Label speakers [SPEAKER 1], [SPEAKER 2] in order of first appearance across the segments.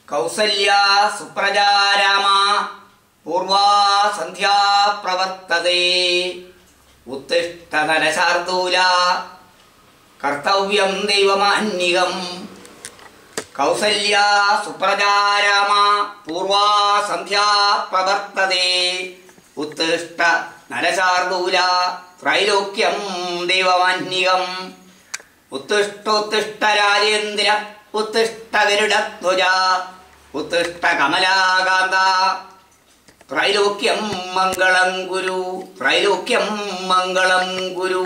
[SPEAKER 1] കൗസല്യാ സുപ്രജാരാമ പൂർവാ സന്ധ്യാ പ്രവർത്തതേ ഉത്തിഷ്ഠ നരശാർദൂല കർത്തവ്യം ദൈവമാന്യകം കൗസല്യാ സുപ്രജാരാമ പൂർവാ സന്ധ്യാ പ്രവർത്തതേ ഉത്തിഷ്ഠ നരശാർദൂല ത്രൈലോക്യം ദൈവമാന്യകം ഉത്തിഷ്ഠോത്തിഷ്ഠ രാജേന്ദ്ര ഉത്തിഷ്ഠ ഗരുഡധ്വജ ഉത്തിഷ്ഠ കമലാകാന്ത ത്രൈലോക്യം മംഗളം ഗുരു ത്രൈലോക്യം മംഗളം ഗുരു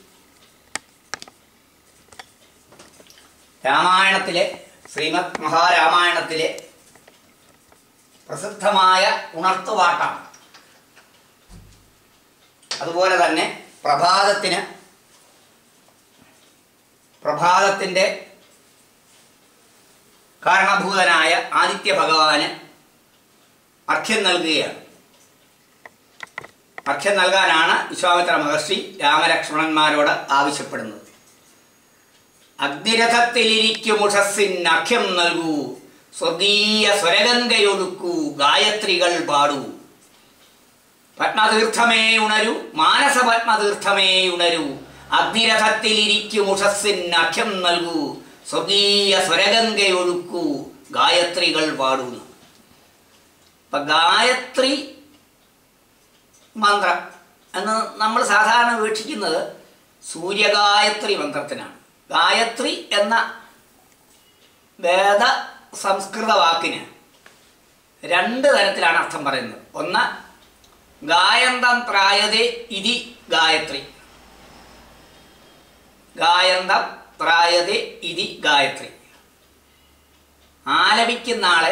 [SPEAKER 1] രാമായണത്തിലെ ശ്രീമദ് മഹാരാമായണത്തിലെ പ്രസിദ്ധമായ ഉണർത്തുപാട്ടാണ് അതുപോലെ തന്നെ പ്രഭാതത്തിന് പ്രഭാതത്തിൻ്റെ കാരണഭൂതനായ ആദിത്യ ഭഗവാന് അർഘ്യം നൽകുകയാണ് അർഘ്യം നൽകാനാണ് വിശ്വാമിത്ര മഹർഷി രാമലക്ഷ്മണന്മാരോട് ആവശ്യപ്പെടുന്നത് അഗ്നിരഥത്തിലിരിക്കുമുഷസ്സിന് അർഘ്യം നൽകൂ സ്വർഗീയ സ്വരഗംഗയൊടുക്കൂ ഗായത്രികൾ പാടൂ പത്മതീർത്ഥമേ ഉണരൂ മാനസ പത്മതീർത്ഥമേ ഉണരൂ അഗ്നിരഥത്തിലിരിക്കുമുഷസ്സിന് അർഘ്യം നൽകൂ സ്വർഗീയ സ്വരഗംഗയൊഴുക്കൂ ഗായത്രികൾ പാടുന്നു ഇപ്പൊ ഗായത്രി മന്ത്രം എന്ന് നമ്മൾ സാധാരണ വീക്ഷിക്കുന്നത് സൂര്യഗായത്രി മന്ത്രത്തിനാണ് ഗായത്രി എന്ന വേദ സംസ്കൃത വാക്കിന് രണ്ട് തരത്തിലാണ് അർത്ഥം പറയുന്നത് ഒന്ന് ഗായന്തം പ്രായതേ ഇതി ഗായത്രി ഗായന്തം പ്രായതേ ഇതി ഗായത്രി ആലപിക്കുന്ന ആളെ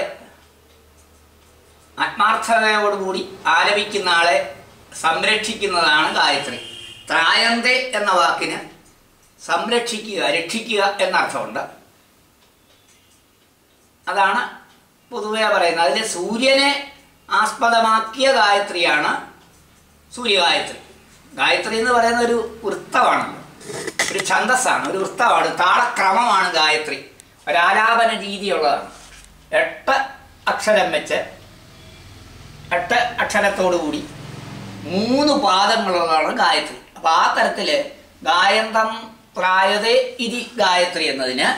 [SPEAKER 1] ആത്മാർത്ഥതയോടുകൂടി ആലപിക്കുന്ന ആളെ സംരക്ഷിക്കുന്നതാണ് ഗായത്രി ത്രായന്തെ എന്ന വാക്കിന് സംരക്ഷിക്കുക രക്ഷിക്കുക എന്നർത്ഥമുണ്ട് അതാണ് പൊതുവെ പറയുന്നത് അതിൽ സൂര്യനെ ആസ്പദമാക്കിയ ഗായത്രിയാണ് സൂര്യഗായത്രി ഗായത്രി എന്ന് പറയുന്ന ഒരു വൃത്തമാണല്ലോ ഒരു ഛന്തസ്സാണ് ഒരു വൃത്തമാണ് താളക്രമമാണ് ഗായത്രി ഒരാലാപന രീതിയുള്ളതാണ് എട്ട് അക്ഷരം വെച്ച് എട്ട് അക്ഷരത്തോടു കൂടി മൂന്ന് പാദങ്ങളുള്ളതാണ് ഗായത്രി അപ്പൊ ആ തരത്തില് ഗായന്തം പ്രായതേ ഇതി ഗായത്രി എന്നതിന്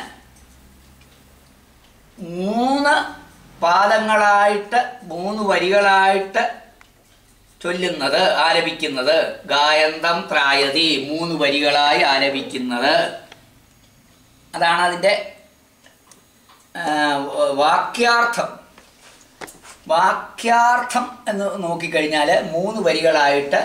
[SPEAKER 1] മൂന്ന് പാദങ്ങളായിട്ട് മൂന്ന് വരികളായിട്ട് ചൊല്ലുന്നത് ആലപിക്കുന്നത് ഗായന്തം പ്രായതി മൂന്ന് വരികളായി ആലപിക്കുന്നത് അതാണ് അതിൻ്റെ ആ, വാക്യാർത്ഥം വാക്യാർത്ഥം എന്ന് നോക്കിക്കഴിഞ്ഞാൽ മൂന്ന് വരികളായിട്ട്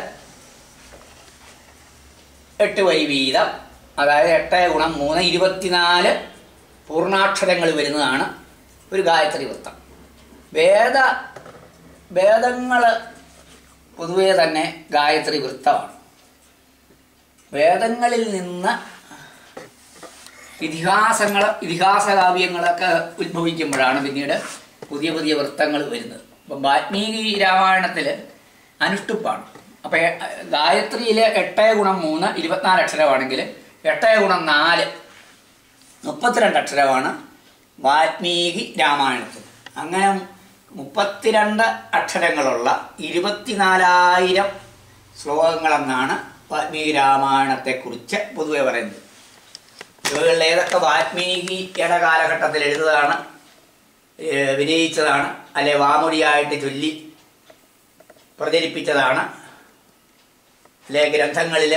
[SPEAKER 1] എട്ട് വരി വീതം അതായത് എട്ട് ഗുണം മൂന്ന് ഇരുപത്തിനാല് പൂർണ്ണാക്ഷരങ്ങൾ വരുന്നതാണ് ഒരു ഗായത്രി വൃത്തം വേദ വേദങ്ങൾ പൊതുവേ തന്നെ ഗായത്രി വൃത്തമാണ് വേദങ്ങളിൽ നിന്ന് ഇതിഹാസങ്ങൾ ഇതിഹാസ കാവ്യങ്ങളൊക്കെ ഉത്ഭവിക്കുമ്പോഴാണ് പിന്നീട് പുതിയ പുതിയ വൃത്തങ്ങൾ വരുന്നത് ഇപ്പം വാൽമീകി രാമായണത്തിൽ അനുഷ്ടുപ്പാണ് അപ്പം ഗായത്രിയിൽ എട്ട് ഗുണം മൂന്ന് ഇരുപത്തിനാല് അക്ഷരമാണെങ്കിൽ എട്ട് ഗുണം നാല് മുപ്പത്തിരണ്ട് അക്ഷരമാണ് വാൽമീകി രാമായണത്തിൽ അങ്ങനെ മുപ്പത്തിരണ്ട് അക്ഷരങ്ങളുള്ള ഇരുപത്തിനാലായിരം ശ്ലോകങ്ങളെന്നാണ് വാൽമീകി രാമായണത്തെക്കുറിച്ച് പൊതുവെ പറയുന്നത് ഇവകളിൽ ഏതൊക്കെ വാൽമീകിയുടെ കാലഘട്ടത്തിൽ എഴുതുന്നതാണ് ഏഹ് വിനയിച്ചതാണ് അല്ലെ വാമൊഴിയായിട്ട് ചൊല്ലി പ്രചരിപ്പിച്ചതാണ് അല്ലെ ഗ്രന്ഥങ്ങളിൽ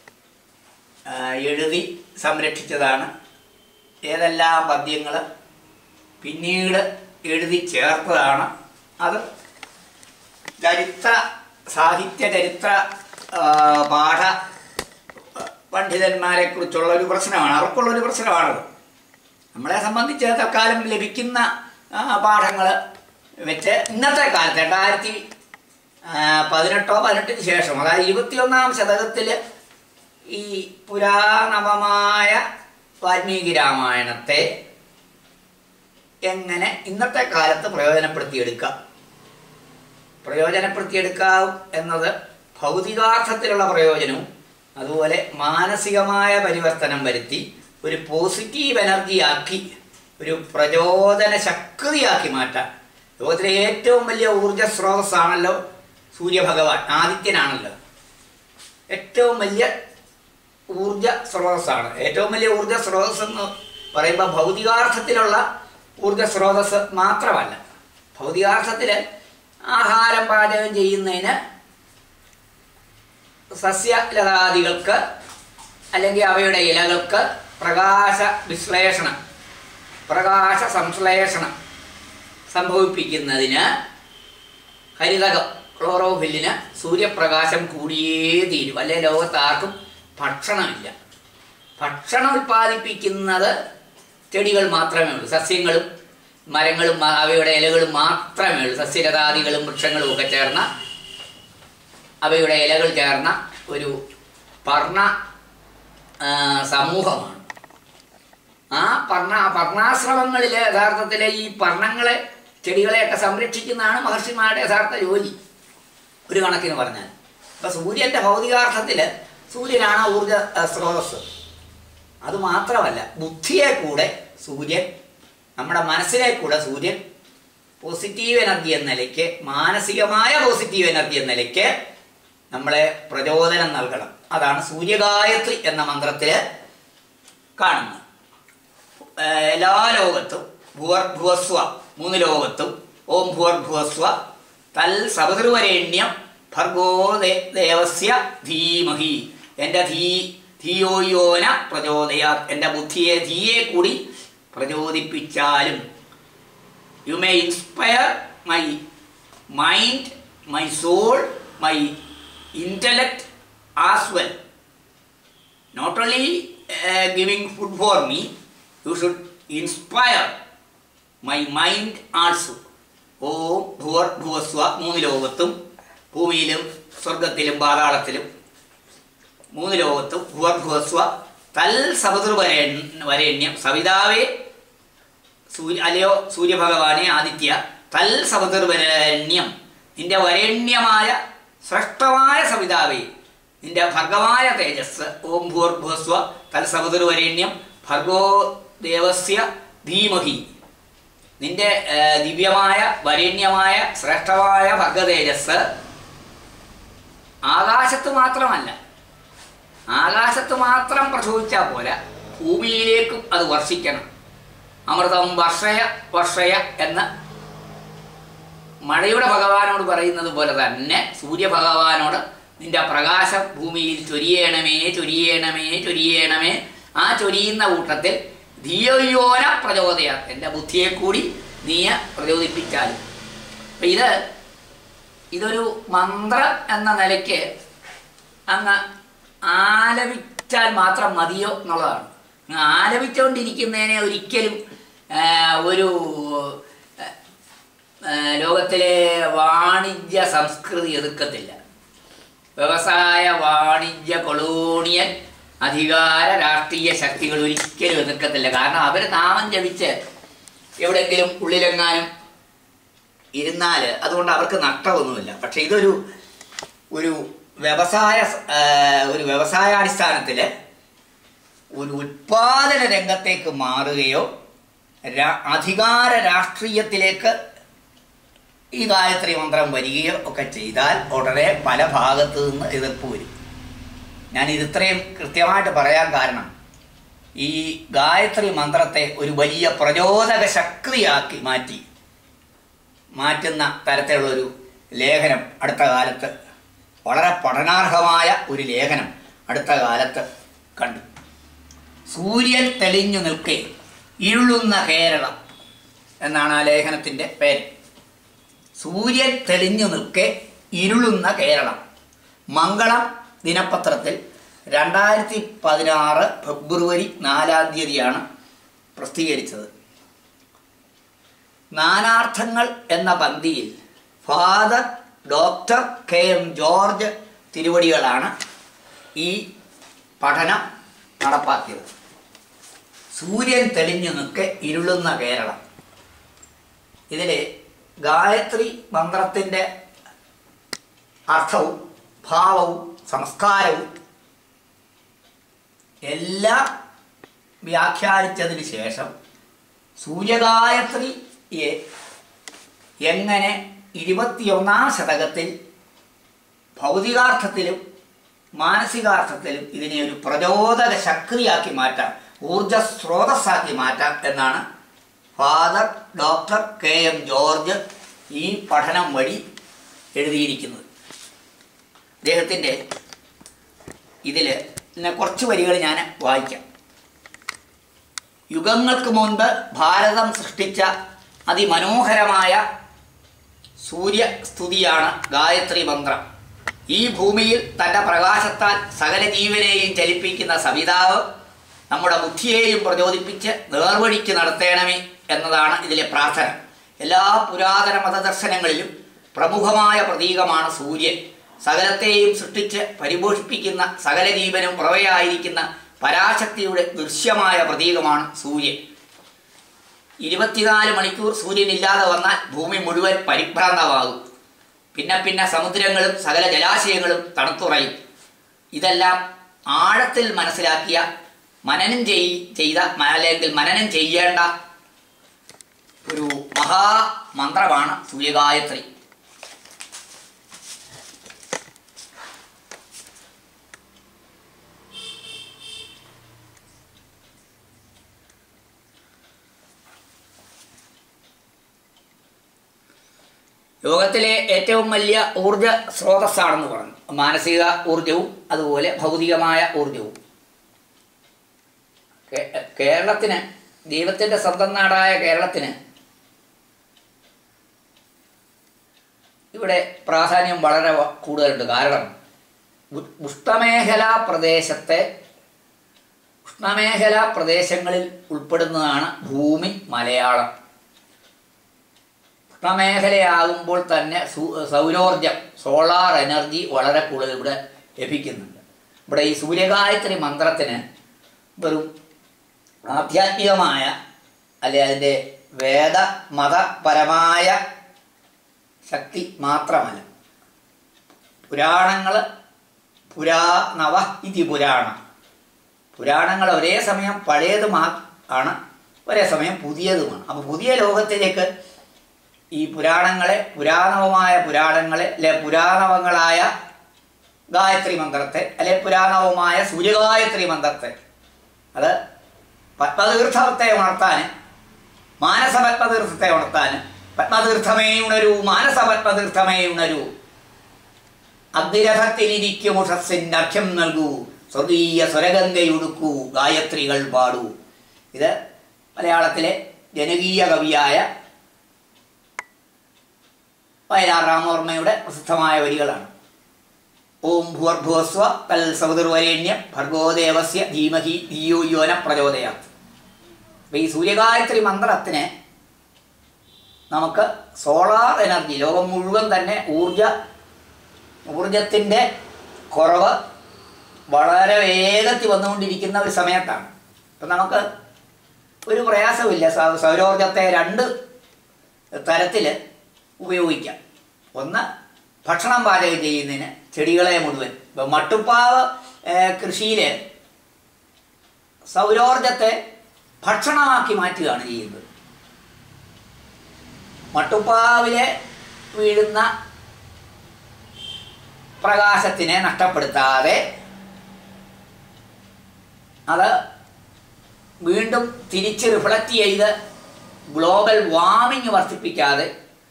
[SPEAKER 1] എഴുതി സംരക്ഷിച്ചതാണ് ഏതെല്ലാം പദ്യങ്ങൾ പിന്നീട് എഴുതി ചേർത്തതാണ് അത് ചരിത്ര സാഹിത്യ ചരിത്ര ആ, പാഠ പണ്ഡിതന്മാരെ കുറിച്ചുള്ള ഒരു പ്രശ്നമാണ് അവർക്കുള്ള ഒരു പ്രശ്നമാണത് നമ്മളെ സംബന്ധിച്ച് തൽക്കാലം ലഭിക്കുന്ന പാഠങ്ങൾ വെച്ച് ഇന്നത്തെ കാലത്ത് രണ്ടായിരത്തി ആ, പതിനെട്ടോ പതിനെട്ടിന് ശേഷം അതായത് ഇരുപത്തിയൊന്നാം ശതകത്തിൽ ഈ പുരാണവമായ വാൽമീകി രാമായണത്തെ എങ്ങനെ ഇന്നത്തെ കാലത്ത് പ്രയോജനപ്പെടുത്തിയെടുക്കാം പ്രയോജനപ്പെടുത്തിയെടുക്കാം എന്നത് ഭൗതികാർത്ഥത്തിലുള്ള പ്രയോജനവും അതുപോലെ മാനസികമായ പരിവർത്തനം വരുത്തി ഒരു പോസിറ്റീവ് എനർജി ആക്കി ഒരു പ്രചോദന ശക്തിയാക്കി മാറ്റാൻ ലോകത്തിലെ ഏറ്റവും വലിയ ഊർജ സ്രോതസ്സാണല്ലോ സൂര്യഭഗവാൻ ആദിത്യനാണല്ലോ ഏറ്റവും വലിയ ഊർജ സ്രോതസ്സാണ് ഏറ്റവും വലിയ ഊർജ സ്രോതസ് എന്ന് പറയുമ്പോൾ ഭൗതികാർത്ഥത്തിലുള്ള ഊർജ സ്രോതസ് മാത്രമല്ല ഭൗതികാർത്ഥത്തിൽ ആഹാരം പാചകം ചെയ്യുന്നതിന് സസ്യലതാദികൾക്ക് അല്ലെങ്കിൽ അവയുടെ ഇലകൾക്ക് പ്രകാശ വിശ്ലേഷണം പ്രകാശ സംശ്ലേഷണം സംഭവിപ്പിക്കുന്നതിന് ഹരിതകം ക്ലോറോഫില്ലിന് സൂര്യപ്രകാശം കൂടിയേ തീരും അല്ലെ ലോകത്ത് ആർക്കും ഭക്ഷണമില്ല ഭക്ഷണം ഉൽപ്പാദിപ്പിക്കുന്നത് ചെടികൾ മാത്രമേ ഉള്ളൂ സസ്യങ്ങളും മരങ്ങളും മ- അവയുടെ ഇലകളും മാത്രമേ ഉള്ളൂ സസ്യലതാദികളും വൃക്ഷങ്ങളും ഒക്കെ ചേർന്ന അവയുടെ ഇലകൾ ചേർന്ന ഒരു പർണ ആ, സമൂഹമാണ് ആ പർണ പർണാശ്രമങ്ങളിൽ യഥാർത്ഥത്തിൽ ഈ പർണങ്ങളെ ചെടികളെയൊക്കെ സംരക്ഷിക്കുന്നതാണ് മഹർഷിമാരുടെ യഥാർത്ഥ ജോലി ഒരു കണക്കിന് പറഞ്ഞാൽ അപ്പൊ സൂര്യന്റെ ഭൗതികാർത്ഥത്തിൽ സൂര്യനാണ് ഊർജ ആ, സ്രോതസ് അത് മാത്രമല്ല ബുദ്ധിയെ കൂടെ സൂര്യൻ നമ്മുടെ മനസ്സിനെ കൂടെ സൂര്യൻ പോസിറ്റീവ് എനർജി എന്ന നിലയ്ക്ക് മാനസികമായ പോസിറ്റീവ് എനർജി എന്ന നിലയ്ക്ക് നമ്മളെ പ്രചോദനം നൽകണം അതാണ് സൂര്യഗായത്രി എന്ന മന്ത്രത്തിൽ കാണുന്നത് ഏഹ് എല്ലാ ലോകത്തും ഭുവർ ഭുവസ്വ മൂന്ന് ലോകത്തും ഓം ഭുവർ ഭുവസ്വ തൽ സപതിർവരേണ്യം ഭർഗോ ദേ- ദേവസ്യ ധീമഹി എൻ്റെ ധീ ധിയോയോന പ്രചോദയാ എൻ്റെ ബുദ്ധിയെ ധീയെ കൂടി പ്രചോദിപ്പിച്ചാലും you may inspire my mind my soul my intellect as well not only uh, giving food for me, you should inspire my mind also. Om ഭുവർ ഭുവസ്വ മൂന്ന് ലോകത്തും ഭൂമിയിലും സ്വർഗത്തിലും പാതാളത്തിലും മൂന്ന് ലോകത്തും ഭുവർ ഭുവസ്വ തൽ സമുദ്ര വരേണ്യം സവിതാവേ സൂര്യ അല്ലയോ സൂര്യഭഗവാനെ ആദിത്യ തൽ സമുദ്രവരണ്യം നിന്റെ വരേണ്യമായ ശ്രേഷ്ഠമായ സവിതാവേ നിന്റെ ഭർഗമായ തേജസ് ഓം ഭൂർഭുവസ്വ തൽ സമുദ്രവരേണ്യം ഭർഗോ ദേവസ്യ ധീമഹി നിന്റെ ആ, ദിവ്യമായ വരേണ്യമായ ശ്രേഷ്ഠമായ ഭർഗതേജസ് ആകാശത്ത് മാത്രമല്ല ആകാശത്ത് മാത്രം പ്രസവിച്ചാൽ പോരാ ഭൂമിയിലേക്കും അത് വർഷിക്കണം അമൃതം വർഷയ വർഷയ എന്ന് മഴയുടെ ഭഗവാനോട് പറയുന്നത് പോലെ തന്നെ സൂര്യഭഗവാനോട് നിന്റെ പ്രകാശം ഭൂമിയിൽ ചൊരിയണമേ ചൊരിയണമേ ചൊരിയണമേ ആ ചൊരിയുന്ന കൂട്ടത്തിൽ ധീയോയോന പ്രചോദയ എൻ്റെ ബുദ്ധിയെ കൂടി നീ പ്രചോദിപ്പിച്ചാലും അപ്പൊ ഇത് ഇതൊരു മന്ത്രം എന്ന നിലയ്ക്ക് അങ്ങ് ആലപിച്ചാൽ മാത്രം മതിയോ എന്നുള്ളതാണ് അങ്ങ് ആലപിച്ചുകൊണ്ടിരിക്കുന്നതിനെ ഒരിക്കലും ആ, ഒരു ആ, ലോകത്തിലെ വാണിജ്യ സംസ്കൃതി എതിർക്കത്തില്ല വ്യവസായ വാണിജ്യ കൊളോണിയൽ അധികാര രാഷ്ട്രീയ ശക്തികൾ ഒരിക്കലും എതിർക്കത്തില്ല കാരണം അവർ നാമം ജപിച്ച് എവിടെയെങ്കിലും ഉള്ളിലെങ്ങാനും ഇരുന്നാൽ അതുകൊണ്ട് അവർക്ക് നഷ്ടമൊന്നുമില്ല പക്ഷെ ഇതൊരു ഒരു വ്യവസായ സ- ആ, ഒരു വ്യവസായാടിസ്ഥാനത്തിൽ ഒരു ഉൽപാദന രംഗത്തേക്ക് മാറുകയോ രാ- അധികാര രാഷ്ട്രീയത്തിലേക്ക് ഈ ഗായത്രി മന്ത്രം വരികയോ ഒക്കെ ചെയ്താൽ ഉടനെ പല ഭാഗത്തു നിന്ന് എതിർപ്പ് വരും ഞാൻ ഇത് ഇത്രയും കൃത്യമായിട്ട് പറയാൻ കാരണം ഈ ഗായത്രി മന്ത്രത്തെ ഒരു വലിയ പ്രചോദക ശക്തിയാക്കി മാറ്റി മാറ്റുന്ന തരത്തിലുള്ളൊരു ലേഖനം അടുത്ത കാലത്ത് വളരെ പഠനാർഹമായ ഒരു ലേഖനം അടുത്ത കാലത്ത് കണ്ടു സൂര്യൻ തെളിഞ്ഞു നിൽക്കെ ഇരുളുന്ന കേരളം എന്നാണ് ആ ലേഖനത്തിൻ്റെ പേര് സൂര്യൻ തെളിഞ്ഞു നിൽക്കെ ഇരുളുന്ന കേരളം മംഗളം ദിനപത്രത്തിൽ രണ്ടായിരത്തി പതിനാറ് ഫെബ്രുവരി നാലാം തീയതിയാണ് പ്രസിദ്ധീകരിച്ചത് നാനാർത്ഥങ്ങൾ എന്ന പന്തിയിൽ father doctor K M George തിരുവടികളാണ് ഈ പഠനം നടപ്പാക്കിയത് സൂര്യൻ തെളിഞ്ഞു നിൽക്കെ ഇരുളുന്ന കേരളം ഇതിൽ ഗായത്രി മന്ത്രത്തിൻ്റെ അർത്ഥവും ഭാവവും സംസ്കാരവും എല്ലാം വ്യാഖ്യാനിച്ചതിന് ശേഷം സൂര്യഗായത്രിയെ എങ്ങനെ ഇരുപത്തിയൊന്നാം ശതകത്തിൽ ഭൗതികാർത്ഥത്തിലും മാനസികാർത്ഥത്തിലും ഇതിനെ ഒരു പ്രചോദക ശക്തിയാക്കി മാറ്റാം ഊർജ സ്രോതസ്സാക്കി മാറ്റാം എന്നാണ് father doctor K M George ഈ പഠനം വഴി എഴുതിയിരിക്കുന്നത് അദ്ദേഹത്തിൻ്റെ ഇതിൽ കുറച്ച് വരികൾ ഞാൻ വായിക്കാം യുഗങ്ങൾക്ക് മുൻപ് ഭാരതം സൃഷ്ടിച്ച അതിമനോഹരമായ സൂര്യസ്തുതിയാണ് ഗായത്രി മന്ത്രം ഈ ഭൂമിയിൽ തൻ്റെ പ്രകാശത്താൽ സകല ജീവനെയും ചലിപ്പിക്കുന്ന സവിതാവ് നമ്മുടെ ബുദ്ധിയെയും പ്രചോദിപ്പിച്ച് നേർവഴിക്ക് നടത്തേണമേ എന്നതാണ് ഇതിലെ പ്രാർത്ഥന എല്ലാ പുരാതന മതദർശനങ്ങളിലും പ്രമുഖമായ പ്രതീകമാണ് സൂര്യൻ സകലത്തെയും സൃഷ്ടിച്ച് പരിപോഷിപ്പിക്കുന്ന സകല ജീവനും ഉറവയായിരിക്കുന്ന പരാശക്തിയുടെ ദൃശ്യമായ പ്രതീകമാണ് സൂര്യൻ ഇരുപത്തിനാല് മണിക്കൂർ സൂര്യൻ ഇല്ലാതെ വന്നാൽ ഭൂമി മുഴുവൻ പരിഭ്രാന്തമാകും പിന്നെ പിന്നെ സമുദ്രങ്ങളും സകല ജലാശയങ്ങളും തണുത്തുറയും ഇതെല്ലാം ആഴത്തിൽ മനസ്സിലാക്കിയ മനനം ചെയ് ചെയ്ത അല്ലെങ്കിൽ മനനം ചെയ്യേണ്ട ഒരു മഹാമന്ത്രമാണ് സൂര്യഗായത്രി ലോകത്തിലെ ഏറ്റവും വലിയ ഊർജ സ്രോതസ്സാണെന്ന് പറഞ്ഞു മാനസിക ഊർജവും അതുപോലെ ഭൗതികമായ ഊർജവും കേ- കേരളത്തിന് ദൈവത്തിൻ്റെ സ്വന്തം നാടായ കേരളത്തിന് ഇവിടെ പ്രാധാന്യം വളരെ വ- കൂടുതലുണ്ട് കാരണം ഉ- ഉഷ്ണമേഖലാ പ്രദേശത്തെ ഉഷ്ണമേഖലാ പ്രദേശങ്ങളിൽ ഉൾപ്പെടുന്നതാണ് ഭൂമി മലയാളം ഉഷ്ണമേഖലയാകുമ്പോൾ തന്നെ സു- സൗരോർജം സോളാർ എനർജി വളരെ കൂടുതൽ ഇവിടെ ലഭിക്കുന്നുണ്ട് ഇവിടെ ഈ സൂര്യഗായത്രി മന്ത്രത്തിന് വെറും ആധ്യാത്മികമായ അല്ലെ അതിൻ്റെ വേദ മതപരമായ ശക്തി മാത്രമല്ല പുരാണങ്ങൾ പുരാ നവ ഇതി പുരാണം പുരാണങ്ങൾ ഒരേ സമയം പഴയതുമാ ആണ് ഒരേ സമയം പുതിയതുമാണ് അപ്പോൾ പുതിയ ലോകത്തിലേക്ക് ഈ പുരാണങ്ങളെ പുരാണവമായ പുരാണങ്ങളെ അല്ലെ പുരാണവങ്ങളായ ഗായത്രി മന്ത്രത്തെ അല്ലെ പുരാണവുമായ സൂര്യഗായത്രി മന്ത്രത്തെ അത് പത്മതീർത്ഥത്തെ ഉണർത്താൻ മാനസ പത്മതീർത്ഥത്തെ ഉണർത്താൻ പത്മതീർത്ഥമേ ഉണരൂ മാനസ പത്മതീർത്ഥമേ ഉണരൂ അഗ്നിരഥത്തിലിരിക്കും ഉഷസ്സിൻ്റെ അർഘ്യം നൽകൂ സ്വർഗീയ സ്വരഗംഗയുടുക്കൂ ഗായത്രികൾ പാടൂ ഇത് മലയാളത്തിലെ ജനകീയ കവിയായ വയലാർ രാമവർമ്മയുടെ പ്രസിദ്ധമായ വരികളാണ് ഓം ഭൂർഭുവസ്വ തൽ സമുദ്രവരേണ്യം ഭർഗോദേവസ്യ ധീമഹി ധിയോ യോന പ്രചോദയാത് അപ്പം ഈ സൂര്യഗായത്രി മന്ത്രത്തിന് നമുക്ക് സോളാർ എനർജി ലോകം മുഴുവൻ തന്നെ ഊർജ ഊർജത്തിൻ്റെ കുറവ് വളരെ വേഗത്തിൽ വന്നുകൊണ്ടിരിക്കുന്ന ഒരു സമയത്താണ് അപ്പം നമുക്ക് ഒരു പ്രയാസമില്ല സൗ- സൗരോർജത്തെ രണ്ട് തരത്തിൽ ഉപയോഗിക്കാം ഒന്ന് ഭക്ഷണം പാചകം ചെയ്യുന്നതിന് ചെടികളെ മുഴുവൻ ഇപ്പം മട്ടുപ്പാവ് കൃഷിയിൽ സൗരോർജത്തെ ഭക്ഷണമാക്കി മാറ്റുകയാണ് ചെയ്യുന്നത് മട്ടുപ്പാവിലെ വീഴുന്ന പ്രകാശത്തിനെ നഷ്ടപ്പെടുത്താതെ അത് വീണ്ടും തിരിച്ച് റിഫ്ലക്റ്റ് ചെയ്ത് ഗ്ലോബൽ വാർമിംഗ് വർദ്ധിപ്പിക്കാതെ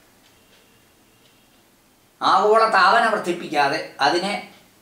[SPEAKER 1] ആഗോള താപന വർദ്ധിപ്പിക്കാതെ അതിനെ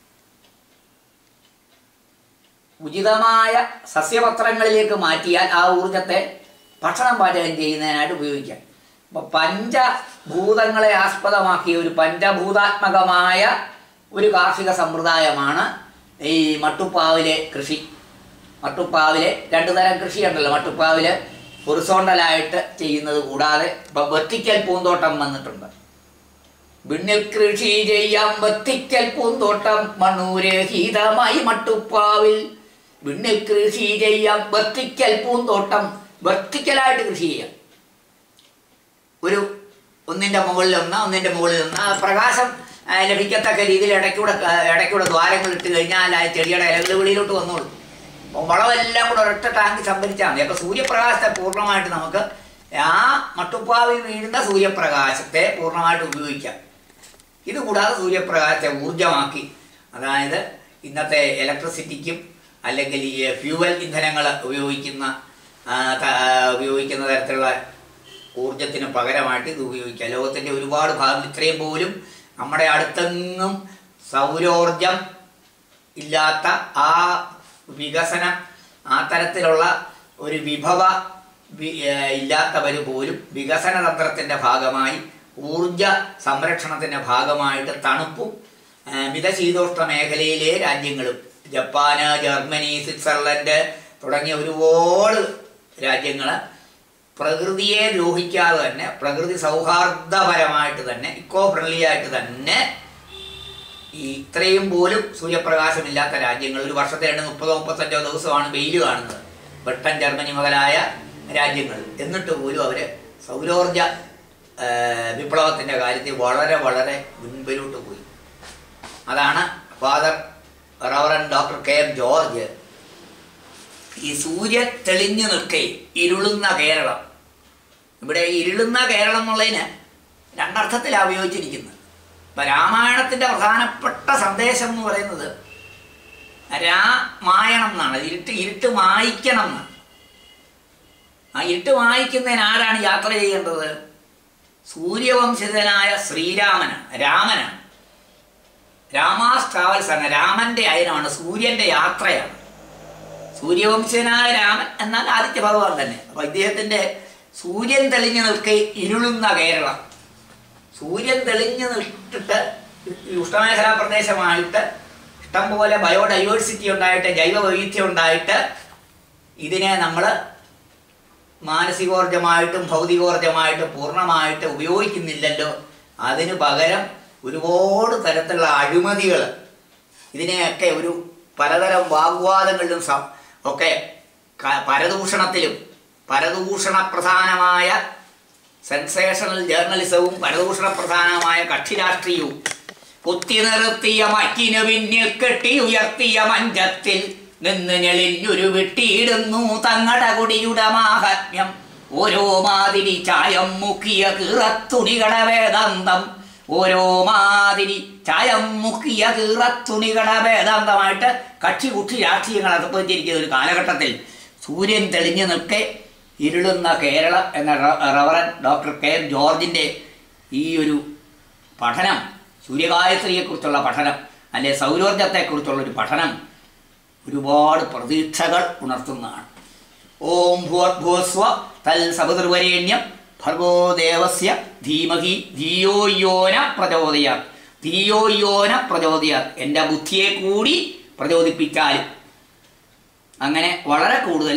[SPEAKER 1] ഉചിതമായ സസ്യപത്രങ്ങളിലേക്ക് മാറ്റിയാൽ ആ ഊർജത്തെ ഭക്ഷണം പാചകം ചെയ്യുന്നതിനായിട്ട് ഉപയോഗിക്കാം അപ്പോൾ പഞ്ചഭൂതങ്ങളെ ആസ്പദമാക്കിയ ഒരു പഞ്ചഭൂതാത്മകമായ ഒരു കാർഷിക സമ്പ്രദായമാണ് ഈ മട്ടുപ്പാവിലെ കൃഷി മട്ടുപ്പാവിലെ രണ്ടു തരം കൃഷിയുണ്ടല്ലോ മട്ടുപ്പാവില് ഹൊറിസോണ്ടലായിട്ട് ചെയ്യുന്നത് കൂടാതെ ഇപ്പം വെർട്ടിക്കൽ പൂന്തോട്ടം വന്നിട്ടുണ്ട് വിണ്ണിൽ കൃഷി ചെയ്യാം വെർട്ടിക്കൽ പൂന്തോട്ടം മണ്ണൂരഹിതമായി മട്ടുപ്പാവിൽ വിണ്ണിൽ കൃഷി ചെയ്യാം വെർട്ടിക്കൽ പൂന്തോട്ടം വെർട്ടിക്കലായിട്ട് കൃഷി ചെയ്യാം ഒരു ഒന്നിൻ്റെ മുകളിൽ ഒന്ന് ഒന്നിൻ്റെ മുകളിൽ ഒന്ന് ആ പ്രകാശം ആ, ലഭിക്കത്തക്ക രീതിയിൽ ഇടയ്ക്കൂടെ ആ, ഇടയ്ക്കൂടെ ദ്വാരങ്ങൾ ഇട്ട് കഴിഞ്ഞാൽ ആ ചെടിയുടെ ഇലകൾ വെളിയിലോട്ട് വന്നോളും അപ്പം വളമെല്ലാം കൂടെ ഒരൊറ്റ ടാങ്ക് സംഭരിച്ചാൽ മതി അപ്പോൾ സൂര്യപ്രകാശത്തെ പൂർണ്ണമായിട്ട് നമുക്ക് ആ മട്ടുപ്പാവിൽ വീഴുന്ന സൂര്യപ്രകാശത്തെ പൂർണ്ണമായിട്ട് ഉപയോഗിക്കാം ഇത് കൂടാതെ സൂര്യപ്രകാശത്തെ ഊർജമാക്കി അതായത് ഇന്നത്തെ ഇലക്ട്രിസിറ്റിക്കും അല്ലെങ്കിൽ ഈ ഫ്യൂവൽ ഇന്ധനങ്ങൾ ഉപയോഗിക്കുന്ന ആ, ത- ആ, ഉപയോഗിക്കുന്ന തരത്തിലുള്ള ഊർജത്തിന് പകരമായിട്ട് ഇത് ഉപയോഗിക്കാം ലോകത്തിൻ്റെ ഒരുപാട് ഭാഗം ഇത്രയും പോലും നമ്മുടെ അടുത്തെങ്ങും സൗരോർജം ഇല്ലാത്ത ആ വികസനം ആ തരത്തിലുള്ള ഒരു വിഭവ വി- ഏഹ് ഇല്ലാത്തവർ പോലും വികസന തന്ത്രത്തിൻ്റെ ഭാഗമായി ഊർജ സംരക്ഷണത്തിൻ്റെ ഭാഗമായിട്ട് തണുപ്പും ഏഹ് മിതശീതോഷ്ണ മേഖലയിലെ രാജ്യങ്ങളും ജപ്പാന് ജർമ്മനി സ്വിറ്റ്സർലൻഡ് തുടങ്ങിയ ഒരുപാട് രാജ്യങ്ങൾ പ്രകൃതിയെ ദ്രോഹിക്കാതെ തന്നെ പ്രകൃതി സൗഹാർദ്ദപരമായിട്ട് തന്നെ ഇക്കോ ഫ്രണ്ട്ലി ആയിട്ട് തന്നെ ഈ ഇത്രയും പോലും സൂര്യപ്രകാശമില്ലാത്ത രാജ്യങ്ങൾ ഒരു വർഷത്തെ രണ്ട് മുപ്പതോ മുപ്പത്തഞ്ചോ ദിവസമാണ് വെയിൽ കാണുന്നത് ബ്രിട്ടൻ ജർമ്മനി മുതലായ രാജ്യങ്ങൾ എന്നിട്ട് പോലും അവർ സൗരോർജ വിപ്ലവത്തിൻ്റെ കാര്യത്തിൽ വളരെ വളരെ മുൻപിലോട്ട് പോയി അതാണ് father reverend doctor K M George ഈ സൂര്യൻ തെളിഞ്ഞു നിൽക്കേ ഇരുളുന്ന കേരളം ഇവിടെ ഈ ഇരുളുന്ന കേരളം എന്നുള്ളതിന് രണ്ടർത്ഥത്തിലാണ് ഉപയോഗിച്ചിരിക്കുന്നത് ഇപ്പം രാമായണത്തിൻ്റെ പ്രധാനപ്പെട്ട സന്ദേശം എന്ന് പറയുന്നത് രാമായണം എന്നാണ് ഇരുട്ട് ഇരുട്ട് മായ്ക്കണം എന്നാണ് ആ ഇരുട്ട് മായ്ക്കുന്നതിന് ആരാണ് യാത്ര ചെയ്യേണ്ടത് സൂര്യവംശജനായ ശ്രീരാമനാണ് രാമനാണ് രാമാസ് ട്രാവൽസ് ആണ് രാമന്റെ അയനമാണ് സൂര്യന്റെ യാത്രയാണ് സൂര്യവംശനായ രാമൻ എന്നാൽ ആദിത്യ ഭഗവാൻ തന്നെ അപ്പൊ ഇദ്ദേഹത്തിന്റെ സൂര്യൻ തെളിഞ്ഞു നിൽക്കെ ഇരുളുന്ന കേരളം സൂര്യൻ തെളിഞ്ഞു നിൽക്കിട്ട് ഈ ഉഷ്ണമേഖലാ പ്രദേശമായിട്ട് ഇഷ്ടംപോലെ ബയോഡൈവേഴ്സിറ്റി ഉണ്ടായിട്ട് ജൈവ വൈവിധ്യം ഉണ്ടായിട്ട് ഇതിനെ നമ്മൾ മാനസികോർജമായിട്ടും ഭൗതികോർജമായിട്ടും പൂർണ്ണമായിട്ട് ഉപയോഗിക്കുന്നില്ലല്ലോ അതിന് പകരം ഒരുപാട് തരത്തിലുള്ള അഴിമതികൾ ഇതിനെയൊക്കെ ഒരു പലതരം വാഗ്വാദങ്ങളിലും സം- ഒക്കെ ക- പരദൂഷണത്തിലും പരദൂഷണ പ്രധാനമായ സെൻസേഷണൽ ജേർണലിസവും പരദൂഷണ പ്രധാനമായ കക്ഷി രാഷ്ട്രീയവും കുത്തി നിർത്തിയ മറ്റിനു പിന്നിൽ കെട്ടി ഉയർത്തിയ മഞ്ചത്തിൽ നിന്ന് ഞെളിഞ്ഞൊരു വെട്ടിയിടുന്നു തങ്ങട കുടിയുടെ മാഹാത്മ്യം ഓരോ മാതിരി ചായം മുക്കിയ കീറത്തുണികട വേദാന്തം ഓരോ മാതിരി ചായം മുക്കിയ കീറത്തുണികട വേദാന്തമായിട്ട് കക്ഷി കുക്ഷി രാഷ്ട്രീയങ്ങൾ അർപ്പിച്ചിരിക്കുന്ന ഒരു കാലഘട്ടത്തിൽ സൂര്യൻ തെളിഞ്ഞു നിൽക്കെ ഇരുളുന്ന കേരളം എന്ന റ- റവറൻ ഡോക്ടർ കെ എം ജോർജിൻ്റെ ഈ ഒരു പഠനം സൂര്യഗായത്രിയെക്കുറിച്ചുള്ള പഠനം അല്ലെ സൗരോർജത്തെക്കുറിച്ചുള്ള ഒരു പഠനം ഒരുപാട് പ്രതീക്ഷകൾ ഉണർത്തുന്നതാണ് ഓം ഭൂർഭുവസ്വ തൽ സമുദ്രവരേണ്യം ഭർഗോ ദേവസ്യ ധീമഹി ധിയോ യോന പ്രചോദയാത് ധിയോ യോന പ്രചോദയാത് എൻ്റെ ബുദ്ധിയെ കൂടി പ്രചോദിപ്പിച്ചാലും അങ്ങനെ വളരെ കൂടുതൽ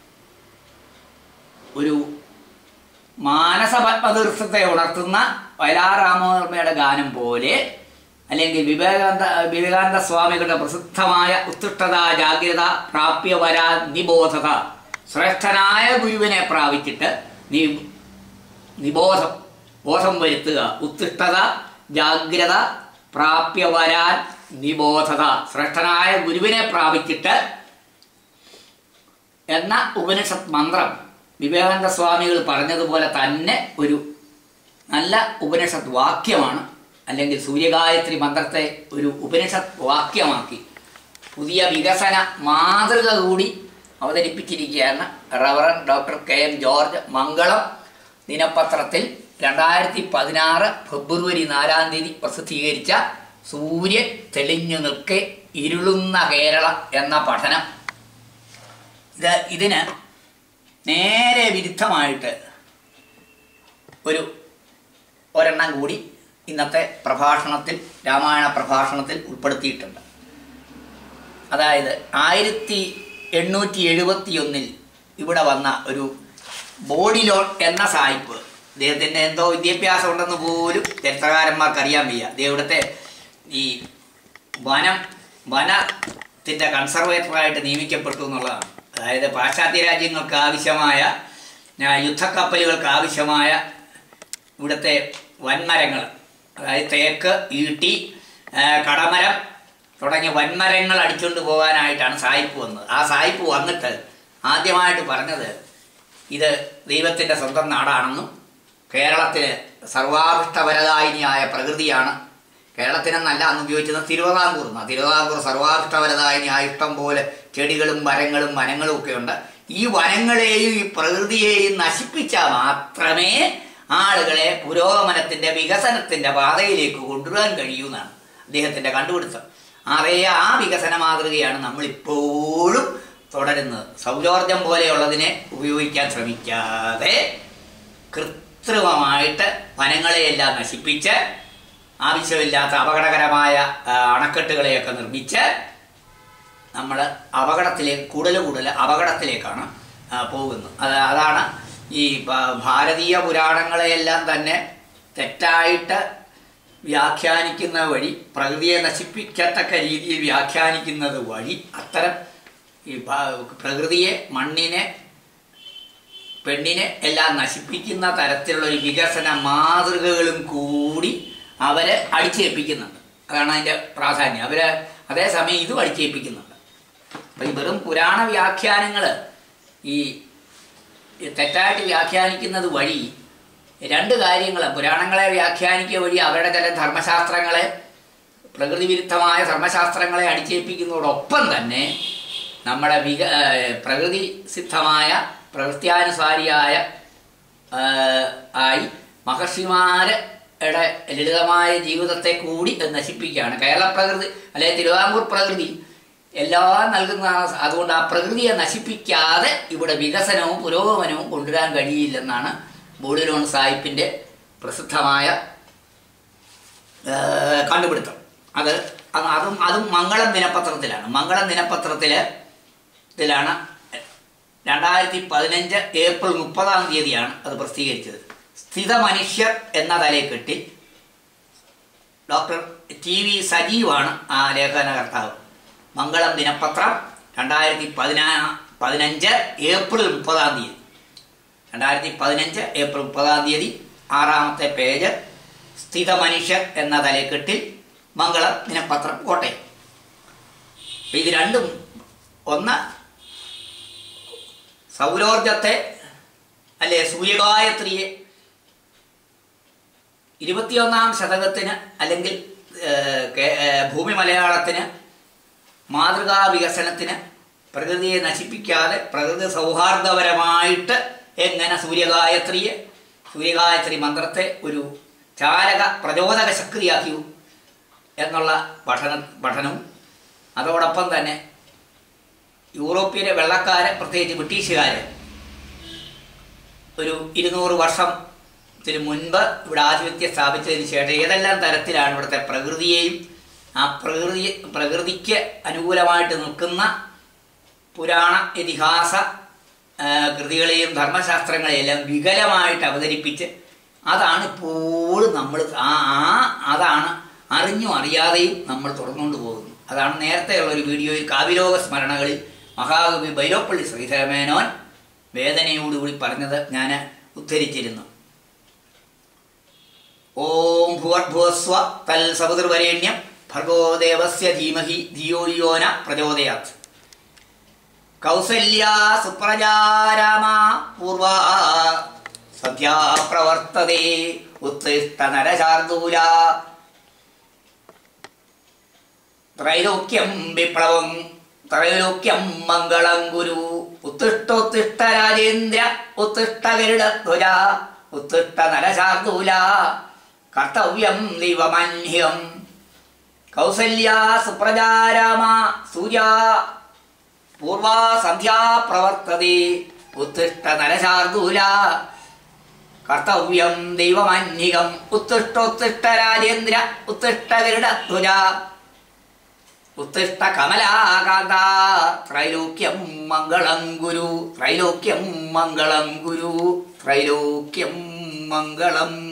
[SPEAKER 1] ഒരു മാനസപത്മതീർത്ഥത്തെ ഉണർത്തുന്ന വയലാറാമവർമ്മയുടെ ഗാനം പോലെ അല്ലെങ്കിൽ വിവേകാനന്ദ വിവേകാനന്ദ സ്വാമികളുടെ പ്രസിദ്ധമായ ഉത്കൃഷ്ടത ജാഗ്രത പ്രാപ്യവരാ നിബോധത ശ്രേഷ്ഠനായ ഗുരുവിനെ പ്രാപിച്ചിട്ട് നീ നിബോധം ബോധം വരുത്തുക ഉത്കൃഷ്ടത ജാഗ്രത പ്രാപ്യവരാൻ നിബോധത ശ്രേഷ്ഠനായ ഗുരുവിനെ പ്രാപിച്ചിട്ട് എന്ന ഉപനിഷത്ത് മന്ത്രം വിവേകാനന്ദ സ്വാമികൾ പറഞ്ഞതുപോലെ തന്നെ ഒരു നല്ല ഉപനിഷത്ത് വാക്യമാണ് അല്ലെങ്കിൽ സൂര്യഗായത്രി മന്ത്രത്തെ ഒരു ഉപനിഷത്ത് വാക്യമാക്കി പുതിയ വികസന മാതൃക കൂടി അവതരിപ്പിച്ചിരിക്കുകയാണ് reverend doctor K M George Mangalam ദിനപത്രത്തിൽ രണ്ടായിരത്തി പതിനാറ് ഫെബ്രുവരി നാലാം തീയതി പ്രസിദ്ധീകരിച്ച സൂര്യൻ തെളിഞ്ഞു നിൽക്കെ ഇരുളുന്ന കേരളം എന്ന പഠനം ഇത് ഇതിന് നേരെ വിരുദ്ധമായിട്ട് ഒരു ഒരെണ്ണം കൂടി ഇന്നത്തെ പ്രഭാഷണത്തിൽ രാമായണ പ്രഭാഷണത്തിൽ ഉൾപ്പെടുത്തിയിട്ടുണ്ട് അതായത് ആയിരത്തി എണ്ണൂറ്റി എഴുപത്തി ഒന്നിൽ ഇവിടെ വന്ന ഒരു ബോഡിലോൺ എന്ന സായിപ്പ് അദ്ദേഹത്തിൻ്റെ എന്തോ വിദ്യാഭ്യാസം ഉണ്ടെന്ന് പോലും ചരിത്രകാരന്മാർക്ക് അറിയാൻ വയ്യ അദ്ദേഹം ഇവിടുത്തെ ഈ വനം വനത്തിൻ്റെ കൺസർവേറ്ററായിട്ട് നിയമിക്കപ്പെട്ടു എന്നുള്ളതാണ് അതായത് പാശ്ചാത്യ രാജ്യങ്ങൾക്ക് ആവശ്യമായ ആ, യുദ്ധക്കപ്പലുകൾക്ക് ആവശ്യമായ ഇവിടുത്തെ വൻമരങ്ങൾ അതായത് തേക്ക് ഈട്ടി ആ, കടമരം തുടങ്ങിയ വൻമരങ്ങൾ അടിച്ചുകൊണ്ട് പോകാനായിട്ടാണ് സായിപ്പ് വന്നത് ആ സായിപ്പ് വന്നിട്ട് ആദ്യമായിട്ട് പറഞ്ഞത് ഇത് ദൈവത്തിൻ്റെ സ്വന്തം നാടാണെന്നും കേരളത്തിൽ സർവാഭിഷ്ടവരദായിനിയായ പ്രകൃതിയാണ് കേരളത്തിനെന്നല്ല അന്ന് ഉപയോഗിച്ചത് തിരുവിതാംകൂർ എന്നാണ് തിരുവിതാംകൂർ സർവാഭിഷ്ടവരദായിനിയായ ഇഷ്ടം പോലെ ചെടികളും മരങ്ങളും വനങ്ങളും ഒക്കെ ഉണ്ട് ഈ വനങ്ങളെയും ഈ പ്രകൃതിയെയും നശിപ്പിച്ചാൽ മാത്രമേ ആളുകളെ പുരോഗമനത്തിൻ്റെ വികസനത്തിൻ്റെ പാതയിലേക്ക് കൊണ്ടുവരാൻ കഴിയൂ എന്നാണ് അദ്ദേഹത്തിൻ്റെ കണ്ടുപിടുത്തം അതേ ആ വികസന മാതൃകയാണ് നമ്മളിപ്പോഴും തുടരുന്നത് സൗരോർജം പോലെയുള്ളതിനെ ഉപയോഗിക്കാൻ ശ്രമിക്കാതെ കൃത്രിമമായിട്ട് വനങ്ങളെയെല്ലാം നശിപ്പിച്ച് ആവശ്യമില്ലാത്ത അപകടകരമായ ആ, അണക്കെട്ടുകളെയൊക്കെ നിർമ്മിച്ച് നമ്മൾ അപകടത്തിലേക്ക് കൂടുതൽ കൂടുതൽ അപകടത്തിലേക്കാണ് ആ, പോകുന്നത് അത് അതാണ് ഈ ഭ- ഭാരതീയ പുരാണങ്ങളെയെല്ലാം തന്നെ തെറ്റായിട്ട് വ്യാഖ്യാനിക്കുന്ന വഴി പ്രകൃതിയെ നശിപ്പിക്കത്തക്ക രീതിയിൽ വ്യാഖ്യാനിക്കുന്നത് വഴി അത്തരം ഈ ഭ- പ്രകൃതിയെ മണ്ണിനെ പെണ്ണിനെ എല്ലാം നശിപ്പിക്കുന്ന തരത്തിലുള്ള ഒരു വികസന മാതൃകകളും കൂടി അവര് അടിച്ചേൽപ്പിക്കുന്നുണ്ട് അതാണ് അതിൻ്റെ പ്രാധാന്യം അവര് അതേസമയം ഇതും അടിച്ചേൽപ്പിക്കുന്നുണ്ട് അപ്പം ഈ വെറും പുരാണ വ്യാഖ്യാനങ്ങൾ ഈ ഈ തെറ്റായിട്ട് വ്യാഖ്യാനിക്കുന്നത് വഴി രണ്ട് കാര്യങ്ങൾ പുരാണങ്ങളെ വ്യാഖ്യാനിക്കുക വഴി അവരുടെ ചില ധർമ്മശാസ്ത്രങ്ങളെ പ്രകൃതി വിരുദ്ധമായ ധർമ്മശാസ്ത്രങ്ങളെ അടിച്ചേൽപ്പിക്കുന്നതോടൊപ്പം തന്നെ നമ്മുടെ വിക ഏഹ് പ്രകൃതി സിദ്ധമായ പ്രവൃത്തിയാനുസാരിയായ ഏഹ് ആയി മഹർഷിമാരുടെ ലളിതമായ ജീവിതത്തെ കൂടി അത് നശിപ്പിക്കുകയാണ് കേരള പ്രകൃതി അല്ലെങ്കിൽ തിരുവിതാംകൂർ പ്രകൃതി എല്ലാം നൽകുന്ന അതുകൊണ്ട് ആ പ്രകൃതിയെ നശിപ്പിക്കാതെ ഇവിടെ വികസനവും പുരോഗമനവും കൊണ്ടുവരാൻ കഴിയില്ലെന്നാണ് ബോഡിലോൺ സാഹിബിൻ്റെ പ്രസിദ്ധമായ ഏഹ് കണ്ടുപിടുത്തം അത് അത് അതും അതും മംഗളം ദിനപത്രത്തിലാണ് മംഗളം ദിനപത്രത്തിൽ ഇതിലാണ് രണ്ടായിരത്തി പതിനഞ്ച് ഏപ്രിൽ മുപ്പതാം തീയതിയാണ് അത് പ്രസിദ്ധീകരിച്ചത് സ്ഥിത മനുഷ്യർ എന്ന തലയെക്കെട്ടിൽ ഡോക്ടർ ടി വി സജീവാണ് ആ ലേഖനകർത്താവ് മംഗളം ദിനപത്രം രണ്ടായിരത്തി പതിനാ പതിനഞ്ച് ഏപ്രിൽ മുപ്പതാം തീയതി രണ്ടായിരത്തി പതിനഞ്ച് ഏപ്രിൽ മുപ്പതാം തീയതി ആറാമത്തെ പേജ് സ്ഥിത മനുഷ്യർ എന്ന തലക്കെട്ടിൽ മംഗളം ദിനപത്രം കോട്ടയം അപ്പൊ ഇത് രണ്ടും ഒന്ന് സൗരോർജത്തെ അല്ലെ സൂര്യഗായത്രിയെ ഇരുപത്തിയൊന്നാം ശതകത്തിന് അല്ലെങ്കിൽ ഏഹ്, കേ- ഏഹ്, ഭൂമി മലയാളത്തിന് മാതൃകാ വികസനത്തിന് പ്രകൃതിയെ നശിപ്പിക്കാതെ പ്രകൃതി സൗഹാർദ്ദപരമായിട്ട് എങ്ങനെ സൂര്യഗായത്രിയെ സൂര്യഗായത്രി മന്ത്രത്തെ ഒരു ചാലക പ്രചോദക ശക്തിയാക്കി എന്നുള്ള പഠന പഠനവും അതോടൊപ്പം തന്നെ യൂറോപ്പിലെ വെള്ളക്കാരെ പ്രത്യേകിച്ച് ബ്രിട്ടീഷുകാർ ഒരു ഇരുന്നൂറ് വർഷത്തിന് മുൻപ് ഇവിടെ ആധിപത്യം സ്ഥാപിച്ചതിന് ശേഷം ഏതെല്ലാം തരത്തിലാണ് ഇവിടുത്തെ പ്രകൃതിയെയും ആ പ്രകൃതി പ്രകൃതിക്ക് അനുകൂലമായിട്ട് നിൽക്കുന്ന പുരാണ ഇതിഹാസ ആ, കൃതികളെയും ധർമ്മശാസ്ത്രങ്ങളെയെല്ലാം വികലമായിട്ട് അവതരിപ്പിച്ച് അതാണ് ഇപ്പോഴും നമ്മൾ ആ ആ അതാണ് അറിഞ്ഞും അറിയാതെയും നമ്മൾ തുറന്നുകൊണ്ട് പോകുന്നു അതാണ് നേരത്തെയുള്ള ഒരു വീഡിയോയിൽ കാവിലോക സ്മരണകളിൽ മഹാകവി ബൈലോപ്പള്ളി ശ്രീധരമേനോൻ വേദനയോടുകൂടി പറഞ്ഞത് ഞാൻ ഉദ്ധരിച്ചിരുന്നു ഓം ഭുവർഭുവസ്വ തൽ സമുദ്രവരേണ്യം ഭർഗോ ദേവസ്യ ധീമഹി ധിയോ യോ ന പ്രചോദയാത് കൗസല്യ സുപ്രജാരാമ പൂർവ സദ്യാ പ്രവർത്തതേ ഉത്തിഷ്ട നരശാർദൂല ത്രൈലോക്യം വിപ്ലവം ത്രൈലോക്യം മംഗളം ഗുരു ഉത്തിഷ്ടോത്തിഷ്ട രാജേന്ദ്ര ഉത്തിഷ്ട ഗരുഡധ്വജ ഉത്തിഷ്ട നരശാർദൂല കർത്തവ്യം ദൈവമന്യം കൗസല്യ സുപ്രജാരാമ സൂര്യ പൂർവാ സന്ധ്യാ പ്രവർത്തതേ ഉത്തിഷ്ട നരശാർദൂല കർത്തവ്യം ദൈവമന്യകം ഉത്തിഷ്ടോത്തിഷ്ട രാജേന്ദ്ര ഉത്തിഷ്ട ഗരുഡധ്വജ ഉത്തിഷ്ട കമലാകാന്ത ത്രൈലോക്യം മംഗളം ഗുരു ത്രൈലോക്യം മംഗളം ഗുരു ത്രൈലോക്യം മംഗളം